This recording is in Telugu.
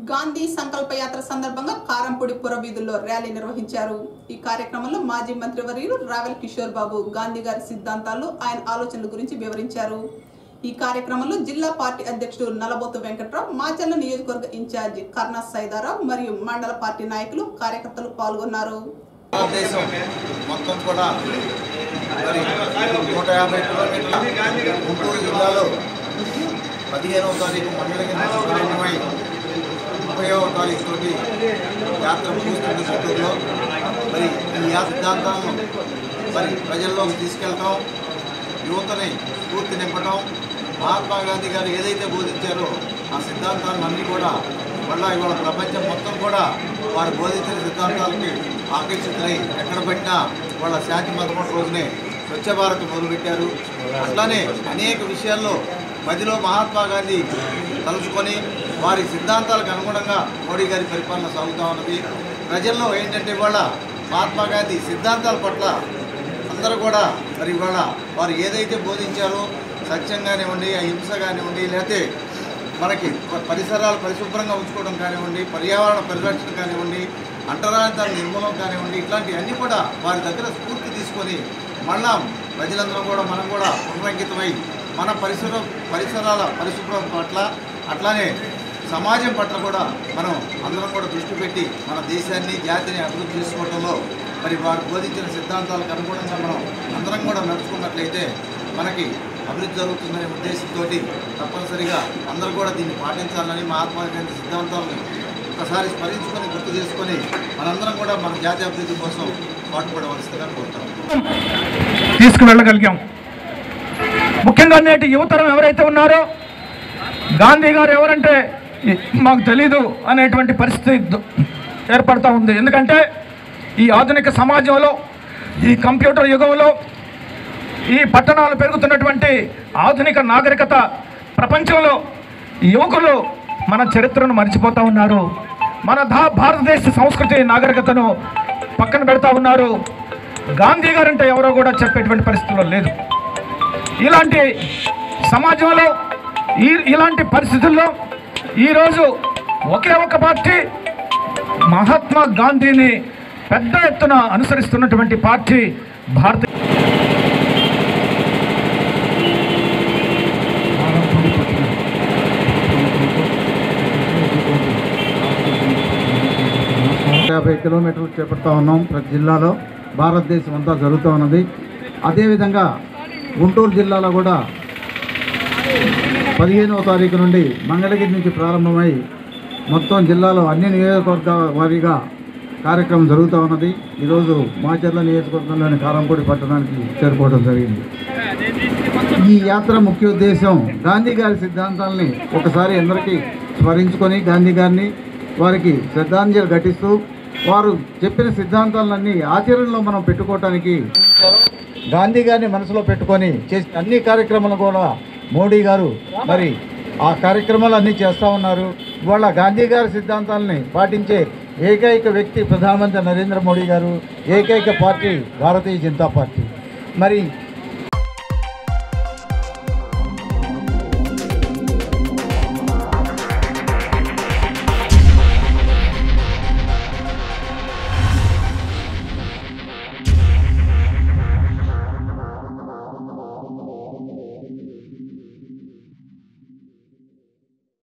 గాంధీ సంకల్ప యాత్ర సందర్భంగా కారంపూడి పురవీధుల్లో ర్యాలీ నిర్వహించారు ఈ కార్యక్రమంలో మాజీ మంత్రివర్యులు రావెల్ కిషోర్ బాబు గాంధీ గారి సిద్ధాంతాలు ఆయన ఆలోచనల గురించి వివరించారు ఈ కార్యక్రమంలో జిల్లా పార్టీ అధ్యక్షుడు నలబోతు వెంకట్రావు మాచర్ల నియోజకవర్గ ఇన్ఛార్జి కర్ణ సైదారావు మరియు మండల పార్టీ నాయకులు కార్యకర్తలు పాల్గొన్నారు భారతదేశం మొత్తం కూడా మరి నూట యాభై కిలోమీటర్ల గుంటూరు జిల్లాలో పదిహేనవ తారీఖు మండలికి ప్రారంభమై ముప్పైవ తారీఖు తోటి యాత్ర ముగుస్తుంది చిత్తూరులో మరి ఈ యా సిద్ధాంతాలను మరి ప్రజల్లోకి తీసుకెళ్ళటం యువతని స్ఫూర్తి నింపటం మహాత్మా గాంధీ గారు ఏదైతే బోధించారో ఆ సిద్ధాంతాలను అన్నీ కూడా మళ్ళా ఇవాళ ప్రపంచం మొత్తం కూడా వారు బోధించిన సిద్ధాంతాలకి ఆకర్షితులై ఎక్కడ పెట్టినా వాళ్ళ శాంతి మొదటి రోజునే స్వచ్ఛ భారత్ మొదలుపెట్టారు అట్లానే అనేక విషయాల్లో మధ్యలో మహాత్మా గాంధీ తలుచుకొని వారి సిద్ధాంతాలకు అనుగుణంగా మోడీ గారి పరిపాలన సాగుతూ ఉన్నది ప్రజల్లో ఏంటంటే ఇవాళ మహాత్మా గాంధీ సిద్ధాంతాల పట్ల అందరూ కూడా మరి ఇవాళ వారు ఏదైతే బోధించారో సత్యం కానివ్వండి అహింస కానివ్వండి లేకపోతే మనకి ప- పరిసరాలు పరిశుభ్రంగా ఉంచుకోవడం కానివ్వండి పర్యావరణ పరిరక్షణ కానివ్వండి అంటరానితన నిర్మూలన కానివ్వండి ఇట్లాంటివన్నీ కూడా వారి దగ్గర స్ఫూర్తి తీసుకొని మళ్ళా ప్రజలందరం కూడా మనం కూడా పునరంకితమై మన పరిసర పరిసరాల పరిశుభ్రం పట్ల అట్లానే సమాజం పట్ల కూడా మనం అందరం కూడా దృష్టి పెట్టి మన దేశాన్ని జాతిని అభివృద్ధి చేసుకోవడంలో మరి వారు బోధించిన సిద్ధాంతాలకు అనుగుణంగా మనం అందరం కూడా నడుచుకున్నట్లయితే మనకి అభివృద్ధి జరుగుతుందనే ఉద్దేశంతో తప్పనిసరిగా అందరూ కూడా దీన్ని పాటించాలని మహాత్మా గాంధీ సిద్ధాంతాలను ఒకసారి స్మరించుకొని గుర్తు చేసుకొని మనందరం కూడా మన జాతి అభివృద్ధి కోసం పాటుపడవలసిందిగా కోరుతాం తీసుకువెళ్ళగలిగాం ముఖ్యంగా నేటి యువతరం ఎవరైతే ఉన్నారో గాంధీ గారు ఎవరంటే ఈ- మాకు తెలీదు అనేటువంటి పరిస్థితి దు- ఏర్పడతా ఉంది ఎందుకంటే ఈ ఆధునిక సమాజంలో ఈ కంప్యూటర్ యుగంలో ఈ పట్టణాలు పెరుగుతున్నటువంటి ఆధునిక నాగరికత ప్రపంచంలో యువకులు మన చరిత్రను మర్చిపోతూ ఉన్నారు మన దా భారతదేశ సంస్కృతి నాగరికతను పక్కన పెడతా ఉన్నారు గాంధీ గారంటే ఎవరో కూడా చెప్పేటువంటి పరిస్థితుల్లో లేదు ఇలాంటి సమాజంలో ఈ ఇలాంటి పరిస్థితుల్లో ఈరోజు ఒకే ఒక పార్టీ మహాత్మా గాంధీని పెద్ద ఎత్తున అనుసరిస్తున్నటువంటి పార్టీ భారత యాభై కిలోమీటర్లు చేపడతా ఉన్నాం ప్రతి జిల్లాలో భారతదేశం అంతా జరుగుతూ ఉన్నది అదేవిధంగా గుంటూరు జిల్లాలో కూడా పదిహేనవ తారీఖు నుండి మంగళగిరి నుంచి ప్రారంభమై మొత్తం జిల్లాలో అన్ని నియోజకవర్గ వారీగా కార్యక్రమం జరుగుతూ ఉన్నది ఈరోజు మాచర్ల నియోజకవర్గంలోని కారంపూడి పట్టణానికి చేరుకోవడం జరిగింది ఈ యాత్ర ముఖ్య ఉద్దేశం గాంధీ గారి సిద్ధాంతాలని ఒకసారి అందరికీ స్మరించుకొని గాంధీ గారిని వారికి శ్రద్ధాంజలి ఘటిస్తూ వారు చెప్పిన సిద్ధాంతాలన్నీ ఆచరణలో మనం పెట్టుకోవటానికి గాంధీ గారిని మనసులో పెట్టుకొని చేసి అన్ని కార్యక్రమాలు కూడా మోడీ గారు మరి ఆ కార్యక్రమాలు అన్నీ చేస్తూ ఉన్నారు ఇవాళ గాంధీ గారి సిద్ధాంతాలని పాటించే ఏకైక వ్యక్తి ప్రధానమంత్రి నరేంద్ర మోడీ గారు ఏకైక పార్టీ భారతీయ జనతా పార్టీ మరి